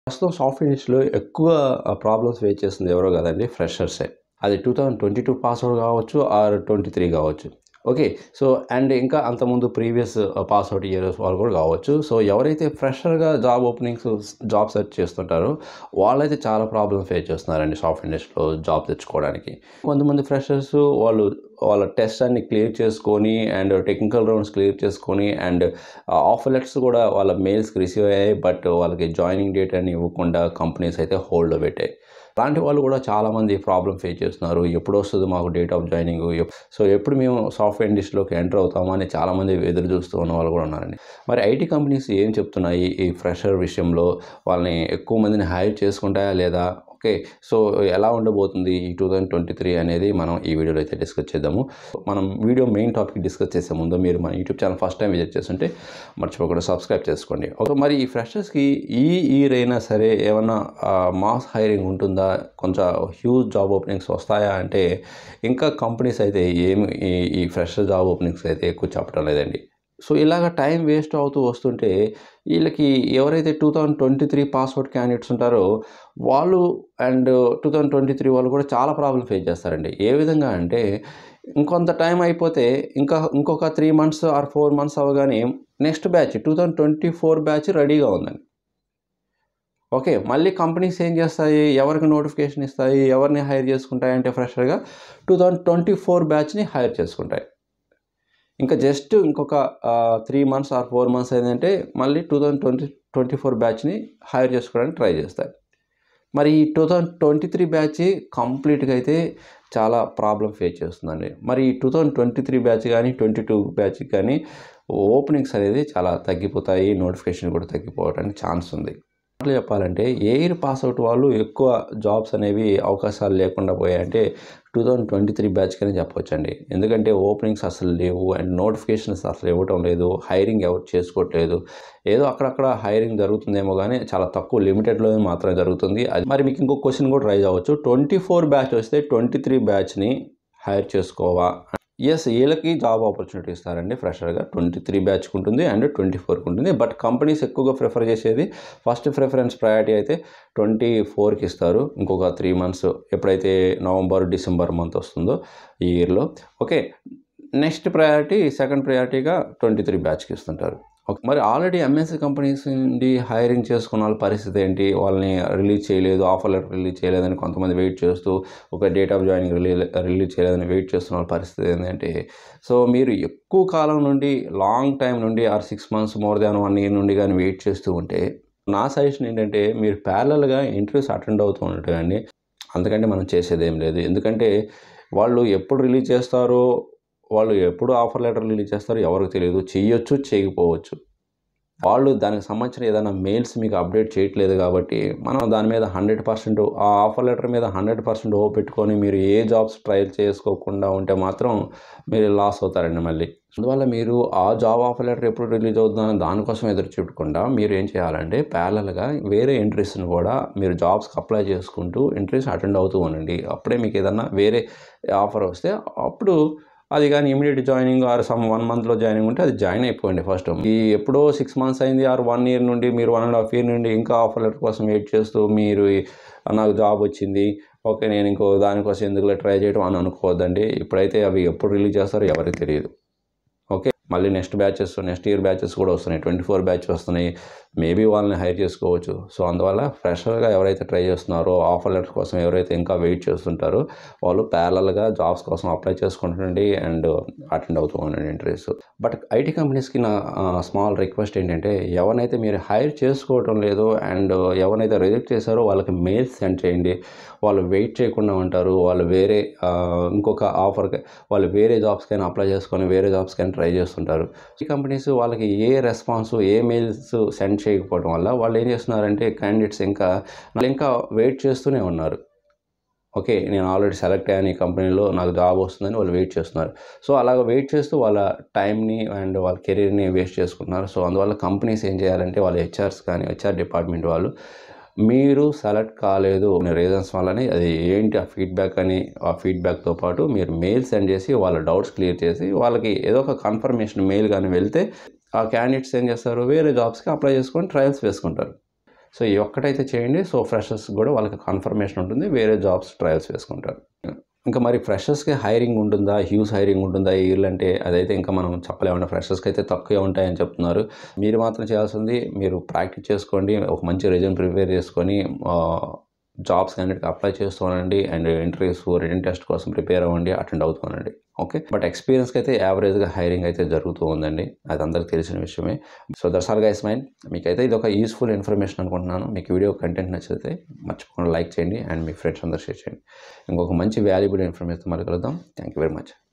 ప్రస్తుతం సాఫ్ట్వేర్ ఇండస్ట్రీలో ఎక్కువ ప్రాబ్లమ్స్ ఫేస్ చేస్తుంది ఎవరో కదండి ఫ్రెషర్సే అది two thousand twenty two passed out కావచ్చు ఆర్ ట్వంటీ త్రీ కావచ్చు ఓకే సో అండ్ ఇంకా అంతకుముందు ప్రీవియస్ పాస్అవుట్ ఇయర్స్ వాళ్ళు కూడా కావచ్చు సో ఎవరైతే ఫ్రెషర్గా జాబ్ ఓపెనింగ్స్ జాబ్ సెర్చ్ చేస్తుంటారో వాళ్ళైతే చాలా ప్రాబ్లమ్ ఫేస్ చేస్తున్నారండి సాఫ్ట్వేర్ ఇండస్ట్రీలో జాబ్ తెచ్చుకోవడానికి కొంతమంది ఫ్రెషర్స్ వాళ్ళు వాళ్ళ టెస్ట్ అన్ని క్లియర్ చేసుకొని అండ్ టెక్నికల్ రౌండ్స్ క్లియర్ చేసుకొని అండ్ ఆఫర్ లెటర్స్ కూడా వాళ్ళ మెయిల్స్కి రిసీవ్ అయ్యాయి బట్ వాళ్ళకి జాయినింగ్ డేట్ అని ఇవ్వకుండా కంపెనీస్ అయితే హోల్డ్లో పెట్టాయి అలాంటి వాళ్ళు కూడా చాలామంది ప్రాబ్లమ్ ఫేస్ చేస్తున్నారు ఎప్పుడు వస్తుంది మాకు డేట్ ఆఫ్ జాయినింగ్ సో ఎప్పుడు మేము సాఫ్ట్వేర్ ఇండస్ట్రీలోకి ఎంటర్ అవుతామో అని చాలామంది ఎదురు చూస్తూ ఉన్న వాళ్ళు కూడా ఉన్నారండి మరి ఐటీ కంపెనీస్ ఏం చెప్తున్నాయి ఈ ఫ్రెషర్ విషయంలో వాళ్ళని ఎక్కువ మందిని హైర్ చేసుకుంటాయా లేదా ఓకే సో ఎలా ఉండబోతుంది ఈ టూ థౌజండ్ ట్వంటీ త్రీ అనేది మనం ఈ వీడియోలో అయితే డిస్కస్ చేద్దాము మనం వీడియో మెయిన్ టాపిక్ డిస్కస్ చేసే ముందు మీరు మన YouTube channel first time visit చేస్తుంటే మర్చిపోకుండా సబ్స్క్రైబ్ చేసుకోండి ఓకే మరి ఈ ఫ్రెషర్స్కి ఈ ఇయర్ అయినా సరే ఏమన్నా మాస్ హైరింగ్ ఉంటుందా కొంచెం హ్యూజ్ జాబ్ ఓపెనింగ్స్ వస్తాయా అంటే ఇంకా కంపెనీస్ అయితే ఏమి ఈ- ఈ ఫ్రెషర్ జాబ్ ఓపెనింగ్స్ అయితే ఎక్కువ చెప్పడం లేదండి సో ఇలాగ టైం వేస్ట్ అవుతూ వస్తుంటే వీళ్ళకి ఎవరైతే two thousand twenty three passed out candidates ఉంటారో వాళ్ళు and two thousand twenty three వాళ్ళు కూడా చాలా ప్రాబ్లం ఫేస్ చేస్తారండి ఏ విధంగా అంటే ఇంకొంత టైం అయిపోతే ఇంకా ఇంకొక three months or four months అవగానే next batch two thousand twenty four batch రెడీగా ఉందండి ఓకే మళ్ళీ కంపెనీస్ ఏం చేస్తాయి ఎవరికి నోటిఫికేషన్ ఇస్తాయి ఎవరిని హైర్ చేసుకుంటాయి అంటే ఫ్రెషర్గా టూ థౌజండ్ ట్వంటీ ఫోర్ బ్యాచ్ని హైర్ చేసుకుంటాయి ఇంకా జస్ట్ ఇంకొక three months or four months ఏంటంటే మళ్ళీ two thousand twenty twenty four బ్యాచ్ని హైర్ చేసుకోవడానికి ట్రై చేస్తాయి మరి ఈ two thousand twenty three batch కంప్లీట్గా అయితే చాలా ప్రాబ్లం ఫేస్ చేస్తుందండి మరి ఈ two thousand twenty three batch కానీ ట్వంటీ టూ బ్యాచ్ కానీ ఓపెనింగ్స్ అనేది చాలా తగ్గిపోతాయి నోటిఫికేషన్ కూడా తగ్గిపోవడానికి ఛాన్స్ ఉంది అట్లా చెప్పాలంటే ఎయిర్ పాస్ అవుట్ వాళ్ళు ఎక్కువ జాబ్స్ అనేవి అవకాశాలు లేకుండా పోయాయంటే two thousand twenty three batch కానీ చెప్పొచ్చండి ఎందుకంటే ఓపెనింగ్స్ అసలు లేవు అండ్ నోటిఫికేషన్స్ అసలు ఇవ్వటం లేదు హైరింగ్ ఎవరు చేసుకోవట్లేదు ఏదో అక్కడక్కడ హైరింగ్ జరుగుతుందేమో కానీ చాలా తక్కువ లిమిటెడ్లో మాత్రమే జరుగుతుంది అది మరి మీకు ఇంకో క్వశ్చన్ కూడా రైజ్ అవ్వచ్చు ట్వంటీ ఫోర్ బ్యాచ్ వస్తే ట్వంటీ త్రీ బ్యాచ్ని హైర్ చేసుకోవా ఎస్ వీళ్ళకి జాబ్ ఆపర్చునిటీ ఇస్తారండి ఫ్రెషర్గా ట్వంటీ త్రీ బ్యాచ్కి ఉంటుంది అండ్ ట్వంటీ ఫోర్కి ఉంటుంది బట్ కంపెనీస్ ఎక్కువగా ప్రిఫర్ చేసేది ఫస్ట్ ప్రిఫరెన్స్ ప్రయారిటీ అయితే ట్వంటీ ఫోర్కి ఇస్తారు ఇంకొక త్రీ మంత్స్ ఎప్పుడైతే నవంబర్ డిసెంబర్ మంత్ వస్తుందో ఈ ఇయర్లో ఓకే నెక్స్ట్ ప్రయారిటీ సెకండ్ ప్రయారిటీగా ట్వంటీ త్రీ బ్యాచ్కి ఇస్తుంటారు ఓకే మరి ఆల్రెడీ ఎంఎస్సి కంపెనీస్ నుండి హైరింగ్ చేసుకున్న వాళ్ళ పరిస్థితి ఏంటి వాళ్ళని రిలీజ్ చేయలేదు ఆఫర్ లెటర్ రిలీజ్ చేయలేదని కొంతమంది వెయిట్ చేస్తూ ఒక date of joining release release చేయలేదని వెయిట్ చేస్తున్న వాళ్ళ పరిస్థితి ఏంటంటే సో మీరు ఎక్కువ కాలం నుండి లాంగ్ టైం నుండి or six months more than one year నుండి కానీ వెయిట్ చేస్తూ ఉంటే నా సజెషన్ ఏంటంటే మీరు ప్యారలల్గా ఇంటర్వ్యూస్ అటెండ్ అవుతూ ఉంటాయండి అందుకంటే మనం చేసేది ఏం లేదు ఎందుకంటే వాళ్ళు ఎప్పుడు రిలీజ్ చేస్తారో వాళ్ళు ఎప్పుడు ఆఫర్ లెటర్ రిలీజ్ చేస్తారో ఎవరికి తెలియదు చేయొచ్చు చేయకపోవచ్చు వాళ్ళు దానికి సంబంధించిన ఏదైనా మెయిల్స్ మీకు అప్డేట్ చేయట్లేదు కాబట్టి మనం దాని మీద హండ్రెడ్ పర్సెంట్ ఆ ఆఫర్ లెటర్ మీద హండ్రెడ్ పర్సెంట్ ఓ పెట్టుకొని మీరు ఏ జాబ్స్ ట్రయల్ చేసుకోకుండా ఉంటే మాత్రం మీరు లాస్ అవుతారండి మళ్ళీ అందువల్ల మీరు ఆ జాబ్ ఆఫర్ లెటర్ ఎప్పుడు రిలీజ్ అవుతుందని దానికోసం ఎదురు చూడకుండా మీరు ఏం చేయాలంటే ప్యారల్గా వేరే ఎంట్రీస్ని కూడా మీరు జాబ్స్కి అప్లై చేసుకుంటూ ఎంట్రీస్ అటెండ్ అవుతూ ఉండండి అప్పుడే మీకు ఏదన్నా వేరే ఆఫర్ వస్తే అప్పుడు అది కానీ immediate joining or some one మంత్లో జాయినింగ్ ఉంటే అది జాయిన్ అయిపోయింది ఫస్ట్ ఈ ఎప్పుడో సిక్స్ మంత్స్ అయింది ఆర్ వన్ ఇయర్ నుండి మీరు వన్ అండ్ హాఫ్ ఇయర్ నుండి ఇంకా ఆఫర్ లెటర్ కోసం వెయిట్ చేస్తూ మీరు ఈ- నాకు జాబ్ వచ్చింది ఓకే నేను ఇంకో దానికోసం ఎందుకులే ట్రై చేయడం అని అనుకోవద్దండి ఇప్పుడైతే అవి ఎప్పుడు రిలీజ్ చేస్తారో ఎవరికి తెలియదు ఓకే మళ్ళీ next batches next year batches కూడా వస్తున్నాయి ట్వంటీ ఫోర్ బ్యాచ్ వస్తున్నాయి మేబీ వాళ్ళని హైర్ చేసుకోవచ్చు సో అందువల్ల ఫ్రెషర్గా ఎవరైతే ట్రై చేస్తున్నారో ఆఫర్ లెటర్ కోసం ఎవరైతే ఇంకా వెయిట్ చేస్తుంటారో వాళ్ళు ప్యారలల్గా జాబ్స్ కోసం అప్లై చేసుకుంటుండండి అండ్ అటెండ్ అవుతూ ఉండండి ఇంటర్వ్యూస్ బట్ ఐటీ కంపెనీస్కి నా స్మాల్ రిక్వెస్ట్ ఏంటంటే ఎవరినైతే మీరు హైర్ చేసుకోవటం లేదో అండ్ ఎవరినైతే రిజెక్ట్ చేశారో వాళ్ళకి మెయిల్స్ సెండ్ చేయండి వాళ్ళు వెయిట్ చేయకుండా ఉంటారు వాళ్ళు వేరే ఆ, ఇంకొక ఆఫర్కి వాళ్ళు వేరే జాబ్స్కైనా అప్లై చేసుకొని వేరే జాబ్స్కైనా ట్రై చేస్తుంటారు ఈ కంపెనీస్ వాళ్ళకి ఏ రెస్పాన్స్ ఏ మెయిల్స్ సెండ్ చేయకపోవడం వల్ల వాళ్ళు ఏం చేస్తున్నారంటే క్యాండిడేట్స్ ఇంకా ఇంకా వెయిట్ చేస్తూనే ఉన్నారు ఓకే నేను ఆల్రెడీ సెలెక్ట్ అయ్యాను ఈ కంపెనీలో నాకు జాబ్ వస్తుందని వాళ్ళు వెయిట్ చేస్తున్నారు సో అలాగ వెయిట్ చేస్తూ వాళ్ళ టైంని అండ్ వాళ్ళ కెరీర్ని వేస్ట్ చేసుకుంటున్నారు సో అందువల్ల కంపెనీస్ ఏం చేయాలంటే వాళ్ళ హెచ్ఆర్స్ కానీ హెచ్ఆర్ డిపార్ట్మెంట్ వాళ్ళు మీరు సెలెక్ట్ కాలేదు రీజన్స్ వల్లని అది ఏంటి ఆ ఫీడ్బ్యాక్ అని ఆ ఫీడ్బ్యాక్తో పాటు మీరు మెయిల్ సెండ్ చేసి వాళ్ళ డౌట్స్ క్లియర్ చేసి వాళ్ళకి ఏదో ఒక కన్ఫర్మేషన్ మెయిల్ కానీ వెళ్తే ఆ క్యాండిడేట్స్ ఏం చేస్తారు వేరే జాబ్స్కి అప్లై చేసుకొని ట్రయల్స్ వేసుకుంటారు సో ఈ ఒక్కటైతే చేయండి సో ఫ్రెషర్స్ కూడా వాళ్ళకి కన్ఫర్మేషన్ ఉంటుంది వేరే జాబ్స్ ట్రయల్స్ వేసుకుంటారు ఇంకా మరి ఫ్రెషర్స్కి హైరింగ్ ఉంటుందా హ్యూజ్ హైరింగ్ ఉంటుందా ఈ ఇయర్లు అంటే అదైతే ఇంకా మనం చెప్పలేమండి ఫ్రెషర్స్కి అయితే తక్కువే ఉంటాయని చెప్తున్నారు మీరు మాత్రం చేయాల్సింది మీరు ప్రాక్టీస్ చేసుకోండి ఒక మంచి రెజ్యూమ్ ప్రిపేర్ చేసుకొని జాబ్స్ అన్నిటికి అప్లై చేస్తూనండి అండ్ ఇంటర్వ్యూస్ రిటర్న్ టెస్ట్ కోసం ప్రిపేర్ అవ్వండి అటెండ్ అవుతానండి ఓకే బట్ ఎక్స్పీరియన్స్కి అయితే యావరేజ్గా హైరింగ్ అయితే జరుగుతూ ఉందండి అది అందరికి తెలిసిన విషయమే so that's all guys mind మీకైతే ఇది ఒక యూస్ఫుల్ ఇన్ఫర్మేషన్ అనుకుంటున్నాను మీకు వీడియో కంటెంట్ నచ్చితే మర్చిపోకుండా లైక్ చేయండి అండ్ మీ ఫ్రెండ్స్ అందరూ షేర్ చేయండి ఇంకొక మంచి వాల్యుబుల్ ఇన్ఫర్మేషన్ మళ్ళీ కలుద్దాం థ్యాంక్ యూ వెరీ మచ్